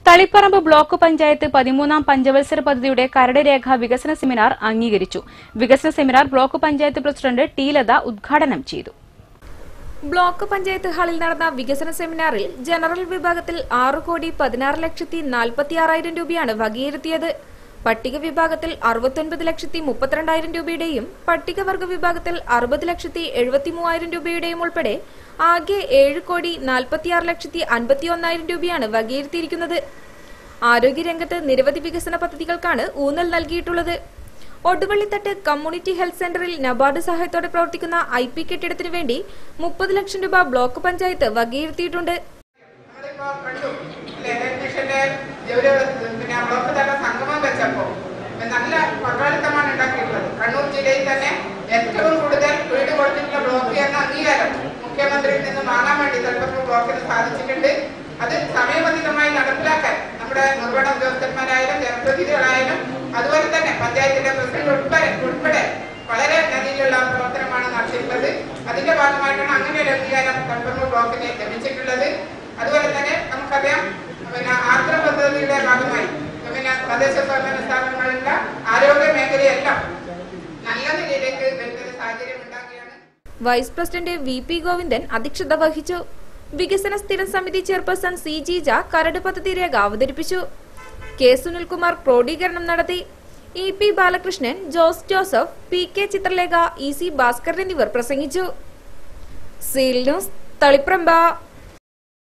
Taliparamba block panchayat പതിമൂന്നാം പഞ്ചവത്സര പദ്ധതിയുടെ കരട് രേഖ വികസന സെമിനാർ അംഗീകരിച്ചു വികസന seminar block panchayat president T Latha ഉദ്ഘാടനം ചെയ്തു ബ്ലോക്ക് പഞ്ചായത്ത് ഹാളിൽ നടന്ന വികസന സെമിനാറിൽ ജനറൽ വിഭാഗത്തിൽ ആറ് കോടി പതിനാറ് ലക്ഷത്തി നാൽപ്പത്തി ആറായിരം രൂപയാണ് വകയിരുത്തിയത് പട്ടിക വിഭാഗത്തിൽ അറുപത്തൊൻപത് ലക്ഷത്തി മുപ്പത്തിരണ്ടായിരം രൂപയുടെയും പട്ടികവർഗ വിഭാഗത്തിൽ അറുപത് ലക്ഷത്തി എഴുപത്തി മൂവായിരം രൂപയുടെയും ഉൾപ്പെടെ ആകെ ഏഴ് കോടി നാൽപ്പത്തിയാറ് ലക്ഷത്തി അൻപത്തി ഒന്നായിരം രൂപയാണ് വകയിരുത്തിയിരിക്കുന്നത് ആരോഗ്യരംഗത്ത് നിരവധി വികസന പദ്ധതികൾക്കാണ് ഊന്നൽ നൽകിയിട്ടുള്ളത് ഒടുവള്ളിത്തട്ട് കമ്മ്യൂണിറ്റി ഹെൽത്ത് സെന്ററിൽ നബാർഡ് സഹായത്തോടെ പ്രവർത്തിക്കുന്ന ഐ പി കെട്ടിടത്തിനു വേണ്ടി മുപ്പത് ലക്ഷം രൂപ ബ്ലോക്ക് പഞ്ചായത്ത് വകയിരുത്തിയിട്ടുണ്ട് നമ്മളിപ്പോ കണ്ടു അല്ലേ ഇലക്ട്രീഷ്യന്റെ ഒരു പിന്നെ ബ്ലോക്ക് തല സംഗമം വെച്ചപ്പോ നല്ല പങ്കാളിത്തമാണ് ഉണ്ടാക്കിയിട്ടുള്ളത് കണ്ണൂർ ജില്ലയിൽ തന്നെ ഏറ്റവും കൂടുതൽ വീട് കൊടുത്തിട്ടുള്ള ബ്ലോക്ക് എന്ന അംഗീകാരം മുഖ്യമന്ത്രിയിൽ നിന്ന് വാങ്ങാൻ വേണ്ടി തലപ്പുറം ബ്ലോക്കിന് സാധിച്ചിട്ടുണ്ട് അത് സമയബന്ധിതമായി നടപ്പിലാക്കാൻ നമ്മുടെ നിർവഹണ ഉദ്യോഗസ്ഥന്മാരായാലും ജനപ്രതിനിധികളായാലും അതുപോലെ തന്നെ പഞ്ചായത്തിന്റെ പ്രസിഡന്റ് ഉൾപ്പെടെ ഉൾപ്പെടെ വളരെ രീതിയിലുള്ള പ്രവർത്തനമാണ് നടത്തിയിട്ടുള്ളത് അതിന്റെ ഭാഗമായിട്ടാണ് അങ്ങനെ ഒരു അംഗീകാരം തലപ്പുറം ബ്ലോക്കിന് ലഭിച്ചിട്ടുള്ളത് അതുപോലെ തന്നെ നമുക്കറിയാം പിന്നെ ആർദ്ര പദ്ധതിയുടെ ഭാഗമായി പിന്നെ തദ്ദേശ സ്വയംഭരണ സ്ഥാപനങ്ങളിലുള്ള ആരോഗ്യ മേഖലയെല്ലാം നല്ല നിലയിലേക്ക് വരുന്ന സാഹചര്യം ഉണ്ടാക്കുകയാണ് vice president V P Govindan അധ്യക്ഷത വഹിച്ചു വികസന സ്ഥിരം സമിതി ചെയർപേഴ്സൺ സി ജീജ കരട് പദ്ധതി രേഖ അവതരിപ്പിച്ചു കെ സുനിൽകുമാർ ക്രോഡീകരണം നടത്തി E P Balakrishnan Jose Joseph P K Chithralekha E C Bhaskar എന്നിവർ പ്രസംഗിച്ചു സീൽ ന്യൂസ് തളിപ്രമ്പ